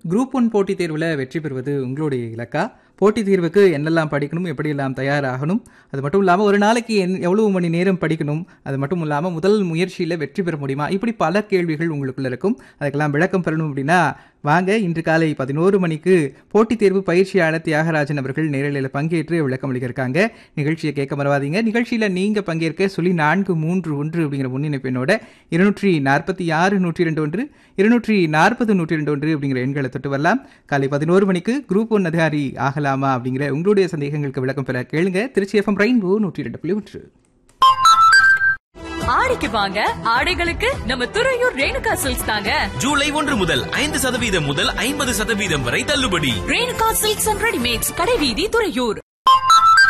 group one போட்டித் தேர்வில் வெற்றி பெறுவது உங்களுடைய இலக்கா போட்டித் தேர்வுக்கு என்னெல்லாம் படிக்கணும் எப்படியெல்லாம் தயாராகணும் அது மட்டும் இல்லாமல் ஒரு நாளைக்கு என் எவ்வளவு மணி நேரம் படிக்கணும் அது மட்டும் இல்லாமல் முதல் முயற்சியில் வெற்றி பெற முடியுமா இப்படி பல கேள்விகள் உங்களுக்குள்ள இருக்கும் அதுக்கெல்லாம் விளக்கம் பெறணும் அப்படின்னா வாங்க இன்று காலை பதினோரு மணிக்கு போட்டித் தேர்வு பயிற்சியாளர் தியாகராஜன் அவர்கள் நேரலையில் பங்கேற்று விளக்கம் அளிக்க இருக்காங்க நிகழ்ச்சியை கேட்க மறவாதீங்க நிகழ்ச்சியில் நீங்கள் பங்கேற்க சொல்லி நான்கு மூன்று ஒன்று அப்படிங்கிற முன்னிணைப்பு எண்ணோட இருநூற்றி நாற்பத்தி ஆறு நூற்றி ரெண்டு ஒன்று இருநூற்றி நாற்பது நூற்றி ரெண்டு ஒன்று அப்படிங்கிற எண்களை தொட்டு வரலாம் காலை பதினோரு மணிக்கு குரூப் ஒன் அதிகாரி ஆகலாமா அப்படிங்கிற உங்களுடைய சந்தேகங்களுக்கு விளக்கம் பெற கேளுங்க திருச்சி எஃப்எம் ரெயின்போ நூற்றி ரெண்டு புள்ளி ஒன்று ஆடிக்கு வாங்க ஆடைகளுக்கு நம்ம துறையூர் ரேணுகா சில்க்ஸ் தாங்க ஜூலை ஒன்று முதல் ஐந்து சதவீதம் முதல் ஐம்பது சதவீதம் வரை தள்ளுபடி ரேணுகா சில்க்ஸ் அண்ட் ரெடிமேட்ஸ் கடைவீதி துறையூர்